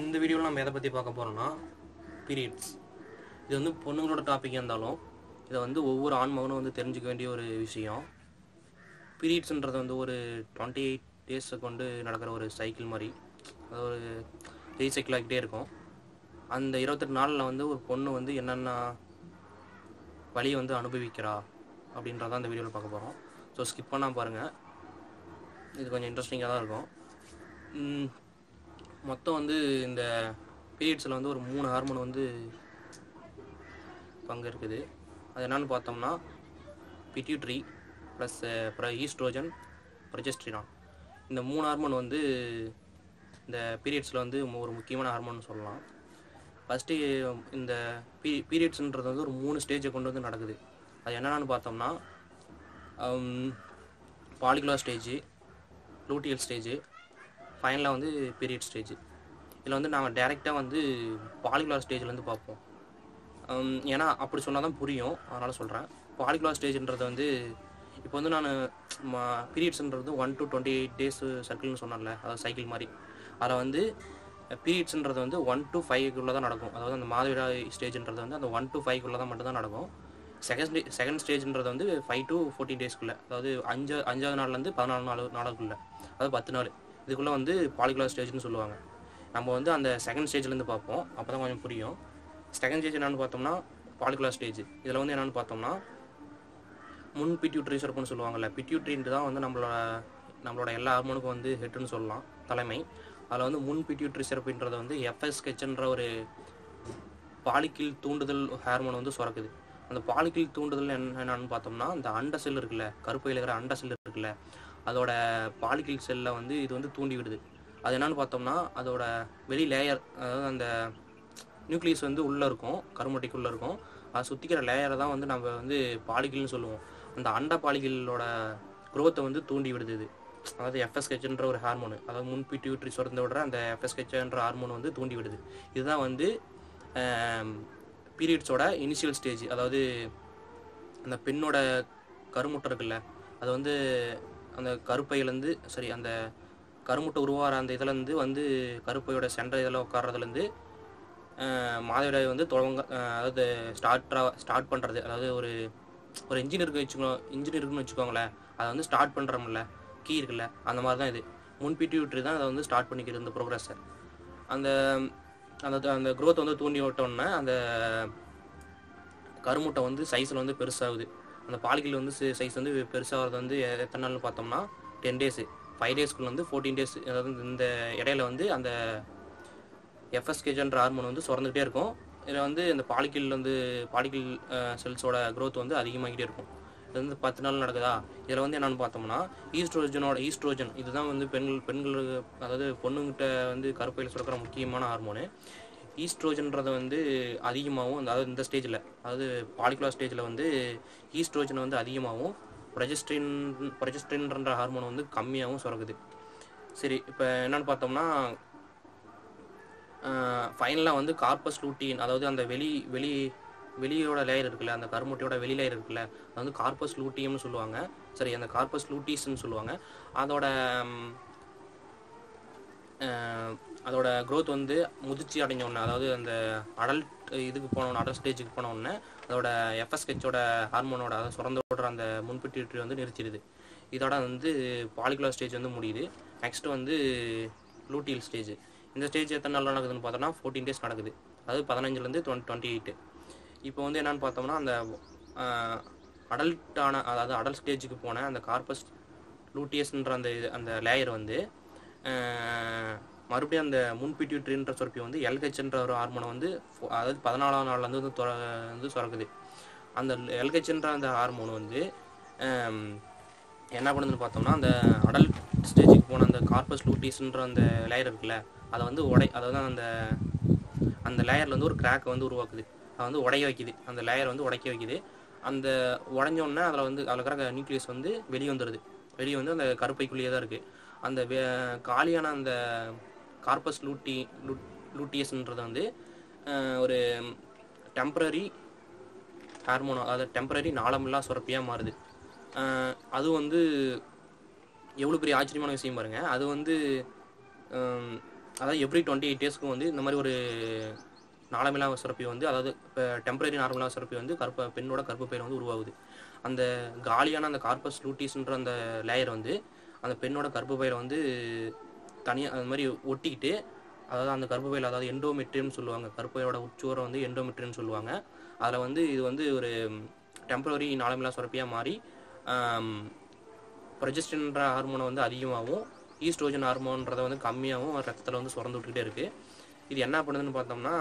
இந்த வீடியோவில் நம்ம எதை பற்றி பார்க்க போகிறோம்னா பீரியட்ஸ் இது வந்து பொண்ணுங்களோட டாப்பிக்காக இருந்தாலும் இதை வந்து ஒவ்வொரு ஆண்மகனும் வந்து தெரிஞ்சுக்க வேண்டிய ஒரு விஷயம் பீரியட்ஸ்ன்றது வந்து ஒரு டுவெண்ட்டி எயிட் டேஸை கொண்டு நடக்கிற ஒரு சைக்கிள் மாதிரி அது ஒரு ரீசைக்கிள் ஆகிட்டே இருக்கும் அந்த இருபத்தெட்டு நாளில் வந்து ஒரு பொண்ணு வந்து என்னென்ன வழியை வந்து அனுபவிக்கிறா அப்படின்றத அந்த வீடியோவில் பார்க்க போகிறோம் ஸோ ஸ்கிப் பண்ணால் பாருங்கள் இது கொஞ்சம் இன்ட்ரெஸ்டிங்காக தான் இருக்கும் ம், மொத்தம் வந்து இந்த பீரியட்ஸில் வந்து ஒரு மூணு ஹார்மோன் வந்து பங்கு இருக்குது அது என்னன்னு பார்த்தோம்னா பிட்யூட்ரி ப்ளஸ் அப்புறம் ஈஸ்ட்ரோஜன் ப்ரொஜெஸ்ட்ரினான் இந்த மூணு ஹார்மோன் வந்து இந்த பீரியட்ஸில் வந்து ஒரு முக்கியமான ஹார்மோன் சொல்லலாம் ஃபஸ்ட்டு இந்த பீ பீரியட்ஸ்ன்றது வந்து ஒரு மூணு ஸ்டேஜை கொண்டு வந்து நடக்குது அது என்னென்னு பார்த்தோம்னா பாலிகுலர் ஸ்டேஜ் லூட்டியல் ஸ்டேஜ் ஃபைனலாக வந்து பீரியட் ஸ்டேஜ் இதில் வந்து நாங்கள் டேரெக்டாக வந்து பாலிகுலர் ஸ்டேஜ்லேருந்து பார்ப்போம் ஹம், ஏன்னா அப்படி சொன்னால் தான் புரியும் அதனால் சொல்கிறேன் பாலிகுலர் ஸ்டேஜ்ன்றது வந்து இப்போ வந்து நான் பீரியட்ஸ்ன்றது one to twenty eight days சர்க்கிள்னு சொன்னேன்ல அதாவது சைக்கிள் மாதிரி அதில் வந்து பீரியட்ஸ்ன்றது வந்து ஒன் டு ஃபைவ்க்குள்ளே தான் நடக்கும் அதாவது அந்த மாதவிடாய் ஸ்டேஜ்ன்றது வந்து அந்த ஒன் டு ஃபைவ்க்குள்ளே தான் மட்டும் தான் நடக்கும் செகண்ட் செகண்ட் ஸ்டேஜ்ன்றது வந்து ஃபைவ் டு ஃபோர்டீன் டேஸ்க்குள்ளே அதாவது அஞ்சு அஞ்சாவது நாள்லேருந்து பதினாலு நாள் நாளுக்குள்ளே அதாவது பத்து நாள் இதுக்குள்ளே வந்து பாலிகுலர் ஸ்டேஜ்னு சொல்லுவாங்க நம்ம வந்து அந்த செகண்ட் ஸ்டேஜ்லேருந்து பார்ப்போம் அப்போ தான் கொஞ்சம் புரியும் செகண்ட் ஸ்டேஜ் என்னென்னு பார்த்தோம்னா பாலிகுலர் ஸ்டேஜ் இதில் வந்து என்னென்னு பார்த்தோம்னா முன் பிட்யூட்ரி சுரப்புன்னு சொல்லுவாங்கல்ல பிட்யூட்ரின்ட்டு தான் வந்து நம்மளோட நம்மளோட எல்லா ஹார்மோனுக்கும் வந்து ஹெட்டுன்னு சொல்லலாம் தலைமை அதில் வந்து முன் பிட்யூட்ரி சிறப்புன்றது வந்து எஃப்எஸ்கெச்ன்ற ஒரு பாலிக்கில் தூண்டுதல் ஹார்மோன் வந்து சுரக்குது அந்த பாலிக்கில் தூண்டுதல் என்ன என்னன்னு பார்த்தோம்னா இந்த அண்ட செல் இருக்குல்ல கருப்பையில் இருக்கிற அண்ட செல் இருக்குல்ல அதோட பாலிக்கில் செல்லை வந்து இது வந்து தூண்டி விடுது அது என்னன்னு பார்த்தோம்னா அதோட வெளி லேயர் அதாவது அந்த நியூக்ளியஸ் வந்து உள்ளே இருக்கும் கருமட்டிக்குள்ளே இருக்கும் அதை சுற்றிக்கிற லேயரை தான் வந்து நம்ம வந்து பாலிகில்னு சொல்லுவோம் அந்த அண்ட பாலிகிலோட குரோத்தை வந்து தூண்டி விடுது இது அதாவது எஃப்எஸ்கெச்ன்ற ஒரு ஹார்மோனு அதாவது முன் பிட்யூட்ரி சுரந்த விடுற அந்த எஃப்எஸ்கெச்ன்ற ஹார்மோன் வந்து தூண்டி விடுது இதுதான் வந்து பீரியட்ஸோட இனிஷியல் ஸ்டேஜ் அதாவது அந்த பெண்ணோட கருமுட்டை இருக்குல்ல அது வந்து அந்த கருப்பையிலேருந்து சரி அந்த கருமுட்டை உருவாகிற அந்த இதுலேருந்து வந்து கருப்பையோட சென்ற இதில் உட்கார்றதுலேருந்து மாதவிடாய் வந்து தொடங்க அஹ் அதாவது ஸ்டார்ட்ரா ஸ்டார்ட் பண்ணுறது அதாவது ஒரு ஒரு இன்ஜின் இருக்கு வச்சுக்கோ இன்ஜின் இருக்குன்னு வச்சுக்கோங்களேன் அதை வந்து ஸ்டார்ட் பண்ணுறோம்ல கீ இருக்குல்ல அந்த மாதிரி தான் இது முன் பிட்யூட்ரி தான் அதை வந்து ஸ்டார்ட் பண்ணிக்கிறது இந்த ப்ரோக்ரஸை அந்த அந்த அந்த growth வந்து தூண்டி விட்டோன்னே அந்த கருமுட்டை வந்து சைஸில் வந்து பெருசாகுது அந்த பாலிகள் வந்து சைஸ் வந்து பெருசாகிறது வந்து எ- எத்தனை நாள்னு பார்த்தோம்னா டென் டேஸு ஃபைவ் டேஸ்க்குள்ள வந்து ஃபோர்டீன் டேஸ் அதாவது இந்த இடையில வந்து அந்த எஃப்எஸ்கேஜன்ற ஹார்மோன் வந்து சுரந்துக்கிட்டே இருக்கும் இதில் வந்து இந்த பாலிக்கில் வந்து பாலிக்கில் செல்ஸோட growth வந்து அதிகமாகிட்டே இருக்கும் இது வந்து பத்து நாள் நடக்குதா இதில் வந்து என்னென்னு பார்த்தோம்னா ஈஸ்ட்ரோஜனோட ஈஸ்ட்ரோஜன் இதுதான் வந்து பெண்கள் பெண்களுக்கு அதாவது பொண்ணுங்கிட்ட வந்து கருப்பையில் சுரக்கிற முக்கியமான ஹார்மோனு ஈஸ்ட்ரோஜன்றதை வந்து அதிகமாகவும் அதாவது இந்த ஸ்டேஜில் அதாவது பாலிகுலர் ஸ்டேஜில் வந்து ஈஸ்ட்ரோஜன் வந்து அதிகமாகவும் ப்ரொஜெஸ்ட்ரின் ப்ரொஜெஸ்ட்ரின்ற ஹார்மோன் வந்து கம்மியாகவும் சுரக்குது சரி இப்போ என்னன்னு பார்த்தோம்னா ஃபைனலாக வந்து கார்பஸ் லூட்டின் அதாவது அந்த வெளி வெளி வெளியோட லேயர் இருக்குல்ல அந்த கருமுட்டையோட வெளி லேயர் இருக்குல்ல அது வந்து கார்பஸ் லூட்டியம்னு சொல்லுவாங்க சரி அந்த கார்பஸ் லூட்டிஸ்ன்னு சொல்லுவாங்க அதோட ம், அஹ், அதோட growth வந்து முதிர்ச்சி அடைஞ்ச உடனே அதாவது அந்த அடல்ட் இதுக்கு போன உடனே அடல்ட் ஸ்டேஜுக்கு போன உடனே அதோட எஃப்எஸ்கெச்சோட ஹார்மோனோட அதை சுரந்து விடுற அந்த முன்பிட்டியூட்ரி வந்து நிறுத்திடுது இதோட வந்து பாலிகுலர் ஸ்டேஜ் வந்து முடியுது நெக்ஸ்ட் வந்து லூட்டியல் ஸ்டேஜ் இந்த ஸ்டேஜ் எத்தனை நாள் நடக்குதுன்னு பார்த்தோம்னா ஃபோர்டீன் டேஸ் நடக்குது அதாவது பதினஞ்சுலேருந்து டுவெண்ட் டுவெண்ட்டி எயிட்டு இப்போ வந்து என்னன்னு பார்த்தோம்னா அந்த அடல்ட்டான அதாவது அடல்ட் ஸ்டேஜுக்கு போன அந்த கார்பஸ் லூட்டியஸ்ன்ற அந்த இது அந்த லேயர் வந்து ஆஹ், மறுபடியும் அந்த முன்பிட்யூட்ரின்ற சுரப்பி வந்து எல்ஹெச்ன்ற ஒரு ஹார்மோனை வந்து ஃபோ- அதாவது பதினாலாம் நாள்லேருந்து வந்து தொர- வந்து சுரக்குது அந்த எல்ஹெச்ன்ற அந்த ஹார்மோன் வந்து ஆம், என்ன பண்ணுதுன்னு பார்த்தோம்னா அந்த அடல்ட் ஸ்டேஜுக்கு போன அந்த கார்பஸ் லூட்டிஸ்ன்ற அந்த லேயர் இருக்குல்ல அதை வந்து உடை அதாவது அந்த அந்த லேயரில் வந்து ஒரு கிராக்கை வந்து உருவாக்குது அதை வந்து உடைய வைக்குது அந்த லேயர் வந்து உடைக்க வைக்குது அந்த உடஞ்ச உடனே அதில் வந்து அதில் இருக்கிற நியூக்ளியஸ் வந்து வெளியே வந்துடுது வெளியே வந்து அந்த கருப்பைக்குள்ளேயே தான் இருக்குது அந்த வே- காலியான அந்த கார்பஸ் லூட்டி லூட் லூட்டியஸ்ன்றது வந்து அஹ், ஒரு டெம்பரரி ஹார்மோன் அதாவது டெம்பரரி நாளமில்லா சுரப்பியாக மாறுது அஹ், அது வந்து எவ்வளோ பெரிய ஆச்சரியமான விஷயம் பாருங்க அது வந்து ஹம், அதாவது எவ்ரி டுவெண்ட்டி எயிட் டேஸ்க்கு வந்து இந்த மாதிரி ஒரு நாளமிலா சுரப்பி வந்து அதாவது இப்போ டெம்பரரி நார்மலா சுரப்பி வந்து கருப்ப பெண்ணோட கருப்பப்பையில் வந்து உருவாகுது அந்த காலியான அந்த கார்பஸ் லூட்டிஸ்ன்ற அந்த லேயர் வந்து அந்த பெண்ணோட கர்ப்பப்பையில் வந்து தனியாக அந்த மாதிரி ஒட்டிக்கிட்டு அதாவது அந்த கர்ப்பப்பையில் அதாவது எண்டோமெட்ரியம்னு சொல்லுவாங்க கர்ப்பையோட உச்சுவரை வந்து எண்டோமெட்ரியம்னு சொல்லுவாங்க அதில் வந்து இது வந்து ஒரு டெம்பரரி நாளமிலா சுரப்பியாக மாறி ப்ரொஜெஸ்டின்ற ஹார்மோனை வந்து அதிகமாகவும் ஈஸ்ட்ரோஜன் ஹார்மோன்றதை வந்து கம்மியாகவும் ரத்தத்தில் வந்து சுரந்து விட்டுக்கிட்டே இருக்குது இது என்ன பண்ணுதுன்னு பார்த்தோம்னா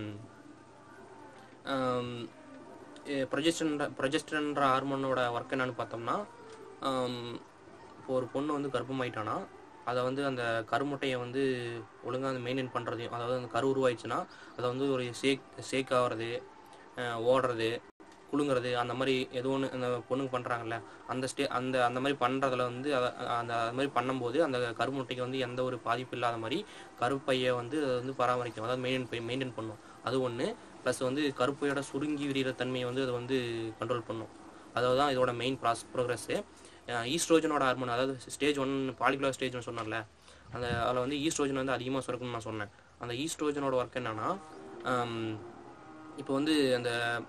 ப்ரொஜெஸ்டன்ற ப்ரொஜெஸ்டன்ற ஹார்மோனோட ஒர்க் என்னன்னு பார்த்தோம்னா இப்போ ஒரு பொண்ணு வந்து கர்ப்பமாயிட்டானா அதை வந்து அந்த கருமுட்டையை வந்து ஒழுங்காக அந்த மெயின்டைன் பண்ணுறதையும் அதாவது அந்த கரு உருவாயிடுச்சுன்னா அதை வந்து ஒரு ஷேக் ஷேக் ஆகிறது ஓடுறது குலுங்குறது அந்த மாதிரி ஏதோ ஒன்று அந்த பொண்ணுங்க பண்ணுறாங்கல்ல அந்த ஸ்டே அந்த அந்த மாதிரி பண்ணுறதுல வந்து அத- அந்த அது மாதிரி பண்ணும்போது அந்த கருமுட்டைக்கு வந்து எந்த ஒரு பாதிப்பு இல்லாத மாதிரி கருப்பையை வந்து அதை வந்து பராமரிக்கும் அதாவது மெயின்டைன் மெயின்டைன் பண்ணும் அது ஒன்று ப்ளஸ் வந்து கருப்பையோட சுருங்கி விரிகிற தன்மையை வந்து அதை வந்து கண்ட்ரோல் பண்ணும் அதாவது தான் இதோட மெயின் ப்ராஸ் ப்ரோக்ரஸ்ஸு ஈஸ்ட்ரோஜனோட ஹார்மோன் அதாவது ஸ்டேஜ் ஒன் பாலிகுலர் ஸ்டேஜ்னு சொன்னேன்ல அந்த அதில் வந்து ஈஸ்ட்ரோஜன் வந்து அதிகமாக சுரக்கும்னு நான் சொன்னேன் அந்த ஈஸ்ட்ரோஜனோட ஒர்க் என்னன்னா இப்போ வந்து அந்த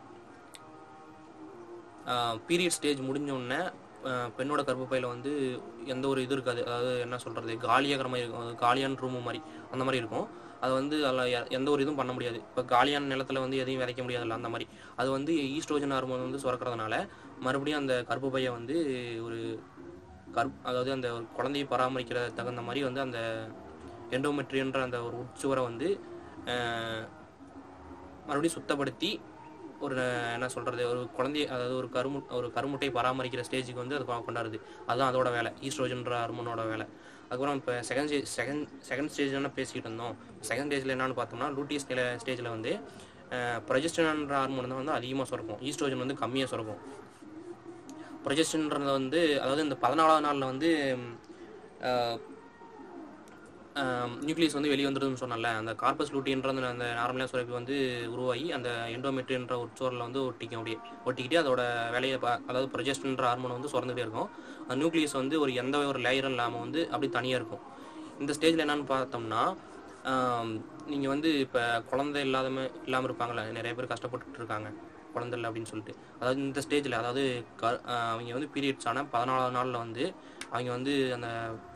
பீரியட் ஸ்டேஜ் முடிஞ்ச உடனே ஆஹ் பெண்ணோட கர்ப்பப்பையில் வந்து எந்த ஒரு இது இருக்காது அதாவது என்ன சொல்கிறது காலியாகிற மாதிரி இருக்கும் அது காலியான ரூமு மாதிரி அந்த மாதிரி இருக்கும் அது வந்து அதில் எந்த ஒரு இதுவும் பண்ண முடியாது இப்போ காலியான நிலத்துல வந்து எதையும் விதைக்க முடியாதுல்ல அந்த மாதிரி அது வந்து ஈஸ்ட்ரோஜன் ஹார்மோன் வந்து சுரக்கிறதுனால மறுபடியும் அந்த கர்ப்பப்பையை வந்து ஒரு கர்ப் அதாவது அந்த ஒரு குழந்தையை பராமரிக்கிற தகுந்த மாதிரி வந்து அந்த எண்டோமெட்ரியன்ற அந்த ஒரு உட்சுவரை வந்து ஆஹ் மறுபடியும் சுத்தப்படுத்தி ஒரு என்ன சொல்கிறது ஒரு குழந்தைய அதாவது ஒரு கருமு ஒரு கருமுட்டையை பராமரிக்கிற ஸ்டேஜுக்கு வந்து அது கொ- கொண்டாருது அதுதான் அதோட வேலை ஈஸ்ட்ரோஜன்ற ஹார்மோனோட வேலை அதுக்கப்புறம் இப்போ second stage second second stage என்ன பேசிக்கிட்டு இருந்தோம் செகண்ட் ஸ்டேஜில் என்னன்னு பார்த்தோம்னா லூட்டிஸ் நில ஸ்டேஜில் வந்து ப்ரொஜெஸ்டன்ற ஹார்மோன் தான் வந்து அதிகமாக சுரக்கும் ஈஸ்ட்ரோஜன் வந்து கம்மியாக சுரக்கும் ப்ரொஜெஸ்டன்றது வந்து அதாவது இந்த பதினாலாவது நாளில் வந்து நியூக்ளியஸ் வந்து வெளியே வந்துடுதுன்னு சொன்னல அந்த கார்பஸ் லூட்டின்ற அந்த அந்த நார்மலாக சுரப்பி வந்து உருவாகி அந்த எண்டோமெட்ரின்ற ஒரு சோரில் வந்து ஒட்டிக்கும் அப்படியே ஒட்டிக்கிட்டு அதோட வேலையை பா அதாவது ப்ரொஜெஸ்டன்ற ஹார்மோன் வந்து சுரந்துகிட்டே இருக்கும் அந்த நியூக்ளியஸ் வந்து ஒரு எந்த ஒரு லேயரும் இல்லாமல் வந்து அப்படி தனியாக இருக்கும் இந்த ஸ்டேஜில் என்னன்னு பார்த்தோம்னா நீங்கள் வந்து இப்போ குழந்தை இல்லாதம இல்லாமல் இருப்பாங்களே நிறைய பேர் கஷ்டப்பட்டுட்டு இருக்காங்க குழந்தை இல்லை அப்படின்னு சொல்லிட்டு அதாவது இந்த ஸ்டேஜில் அதாவது க ஆஹ் அவங்க வந்து பீரியட்ஸ் ஆனால் பதினாலாவது நாளில் வந்து அவங்க வந்து அந்த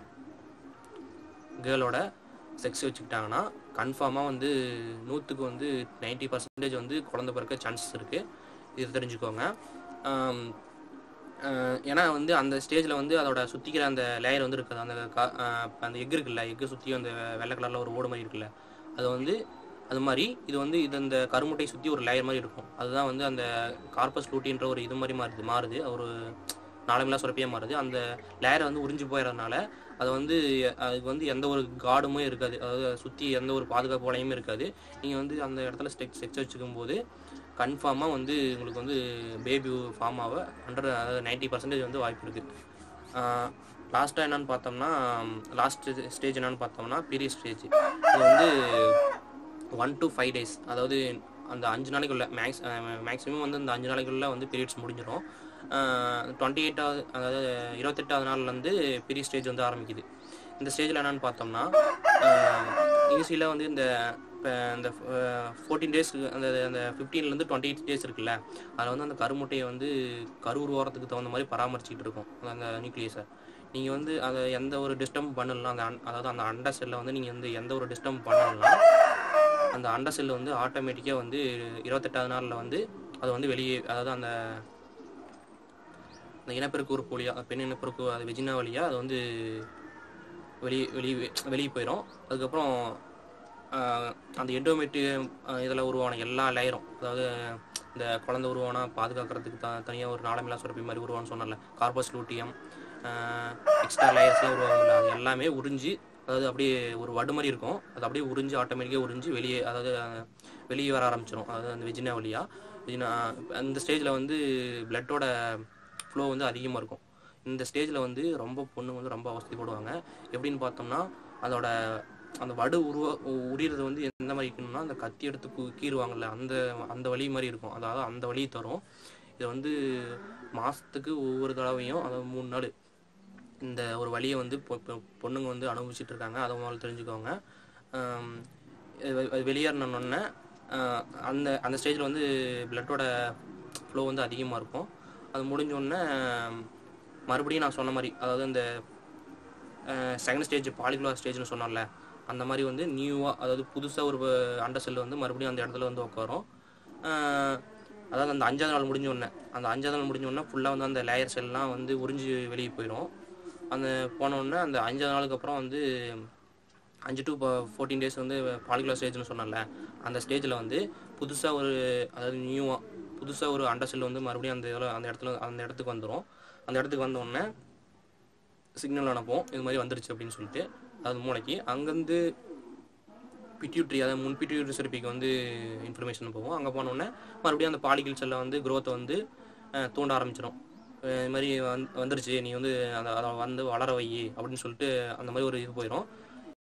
கேர்ளோட செக்ஸ் வச்சுக்கிட்டாங்கன்னா கன்ஃபார்மாக வந்து நூற்றுக்கு வந்து நைன்ட்டி பர்சன்டேஜ் வந்து குழந்தை பிறக்க சான்சஸ் இருக்குது இது தெரிஞ்சுக்கோங்க ஆம், ஆஹ் ஏன்னா வந்து அந்த ஸ்டேஜில் வந்து அதோட சுற்றிக்கிற அந்த லேயர் வந்து இருக்குது அந்த கா- ஆஹ் அந்த எக் இருக்குல்ல எக்கு சுற்றி அந்த வெள்ளை கலரில் ஒரு ஓடு மாதிரி இருக்குல்ல அது வந்து அது மாதிரி இது வந்து இது அந்த கருமுட்டை சுற்றி ஒரு லேயர் மாதிரி இருக்கும் அதுதான் வந்து அந்த கார்பஸ் லூட்டின்ற ஒரு இது மாதிரி மாறுது மாறுது ஒரு நாளமில்லா சுரப்பியாக மாறுது அந்த லேயரை வந்து உறிஞ்சு போயிடறதுனால அது வந்து அதுக்கு வந்து எந்த ஒரு கார்டுமே இருக்காது அதாவது சுற்றி எந்த ஒரு பாதுகாப்பு வலையுமே இருக்காது நீங்கள் வந்து அந்த இடத்துல ஸ்டெக் செக்ஸ் வச்சுக்கும் போது கன்ஃபார்மாக வந்து உங்களுக்கு வந்து பேபி ஃபார்ம் ஆக ஹண்ட்ரட் அதாவது நைன்ட்டி பர்சன்டேஜ் வந்து வாய்ப்பு இருக்குது லாஸ்ட்டாக என்னன்னு பார்த்தோம்னா லாஸ்ட் ஸ்டேஜ் என்னன்னு பார்த்தோம்னா பீரியட் ஸ்டேஜ் இது வந்து ஒன் to ஃபைவ் டேஸ் அதாவது அந்த அஞ்சு நாளைக்குள்ள மேக்ஸ் மேக்ஸிமம் வந்து அந்த அஞ்சு நாளைக்குள்ள வந்து பீரியட்ஸ் முடிஞ்சிடும் டுவெண்ட்டி எயிட்டாவது அதாவது இருபத்தெட்டாவது நாள்லேருந்து பீரியட் ஸ்டேஜ் வந்து ஆரம்பிக்குது இந்த ஸ்டேஜில் என்னன்னு பார்த்தோம்னா ஈஸியில் வந்து இந்த இப்போ இந்த ஃபோர்டீன் டேஸ்க்கு அந்த அந்த ஃபிஃப்டீன்லேருந்து டுவெண்ட்டி எயிட் டேஸ் இருக்குல்ல அதில் வந்து அந்த கருமுட்டையை வந்து கரு உருவாகிறதுக்கு தகுந்த மாதிரி பராமரிச்சுட்டு இருக்கும் அந்த நியூக்ளியஸை நீங்கள் வந்து அதை எந்த ஒரு டிஸ்டர்ப் பண்ணலாம் அந்த அன்- அதாவது அந்த அண்ட செல்லை வந்து நீங்கள் வந்து எந்த ஒரு டிஸ்டர்ப் பண்ணலாம் அந்த அண்ட செல் வந்து ஆட்டோமேட்டிக்காக வந்து இருபத்தெட்டாவது நாளில் வந்து அது வந்து வெளியே அதாவது அந்த அந்த இனப்பெருக்கு உறுப்பு வழியாக பெண் இனப்பெருக்கு அது வெஜினா வழியாக அது வந்து வெளியே வெளியே வெளியே போயிடும் அதுக்கப்புறம் ஆஹ், அந்த எண்டோமெட்ரி இதில் உருவான எல்லா லேயரும் அதாவது இந்த குழந்தை உருவானா பாதுகாக்கிறதுக்கு த தனியாக ஒரு நாளமில்லா சுரப்பி மாதிரி உருவான்னு சொன்னல கார்பஸ் லூட்டியம் எக்ஸ்ட்ரா லேயர்ஸ்லாம் உருவாகும்ல அது எல்லாமே உறிஞ்சி அதாவது அப்படியே ஒரு வடு மாதிரி இருக்கும் அது அப்படியே உறிஞ்சி ஆட்டோமேட்டிக்காக உறிஞ்சி வெளியே அதாவது அஹ், வெளியே வர ஆரம்பிச்சிடும் அதாவது அந்த வெஜினா வழியாக வெஜினா அந்த ஸ்டேஜில் வந்து பிளட்டோட ஃப்ளோ வந்து அதிகமாக இருக்கும் இந்த ஸ்டேஜில் வந்து ரொம்ப பொண்ணு வந்து ரொம்ப அவஸ்தைப்படுவாங்க எப்படின்னு பார்த்தோம்னா அதோட அந்த வடு உருவ உரியறது வந்து எந்த மாதிரி இருக்கணும்னா அந்த கத்தி எடுத்து கு- கீறுவாங்கல்ல அந்த அந்த வலி மாதிரி இருக்கும் அதாவது அந்த வலி தரும் இது வந்து மாதத்துக்கு ஒவ்வொரு தடவையும் அதாவது மூணு நாள் இந்த ஒரு வழியை வந்து பொ- பொ- பொண்ணுங்க வந்து அனுபவிச்சுட்டு இருக்காங்க அதை முதல்ல தெரிஞ்சுக்கோங்க வெளியேறினோடனே அந்த அந்த ஸ்டேஜில் வந்து பிளட்டோட ஃப்ளோ வந்து அதிகமாக இருக்கும் அது முடிஞ்ச உடனே மறுபடியும் நான் சொன்ன மாதிரி அதாவது அந்த செகண்ட் ஸ்டேஜ் பாலிகுலர் ஸ்டேஜ்னு சொன்னோம்ல அந்த மாதிரி வந்து நியூவாக அதாவது புதுசாக ஒரு அண்டர் செல் வந்து மறுபடியும் அந்த இடத்துல வந்து உட்காரும் அஹ் அதாவது அந்த அஞ்சாவது நாள் முடிஞ்ச உடனே அந்த அஞ்சாவது நாள் முடிஞ்ச உடனே ஃபுல்லாக வந்து அந்த லேயர் செல்லாம் வந்து உறிஞ்சி வெளியே போயிடும் அந்த போன உடனே அந்த அஞ்சாவது நாளுக்கு அப்புறம் வந்து அஞ்சு டு ஃபோர்டீன் டேஸ் வந்து பாலிகுலர் ஸ்டேஜ்னு சொன்னேன்ல அந்த ஸ்டேஜில் வந்து புதுசாக ஒரு அதாவது நியூவாக புதுசாக ஒரு அண்டர் செல் வந்து மறுபடியும் அந்த இதில் அந்த இடத்துல அந்த இடத்துக்கு வந்துடும் அந்த இடத்துக்கு வந்த உடனே சிக்னல் அனுப்பும் இது மாதிரி வந்துருச்சு அப்படின்னு சொல்லிட்டு அது மூளைக்கு அங்கேருந்து பிட்யூட்ரி அதாவது முன் பிட்யூட்ரி சுரப்பிக்கு வந்து இன்ஃபர்மேஷன் போகும் அங்கே போனோடனே மறுபடியும் அந்த பாலிகல் செல்லை வந்து growth-அ வந்து அஹ், தூண்ட ஆரம்பிச்சிடும் இது மாதிரி வந்து வந்துருச்சு நீ வந்து அந்த அதை வந்து வளர வை அப்படின்னு சொல்லிட்டு அந்த மாதிரி ஒரு இது போயிடும்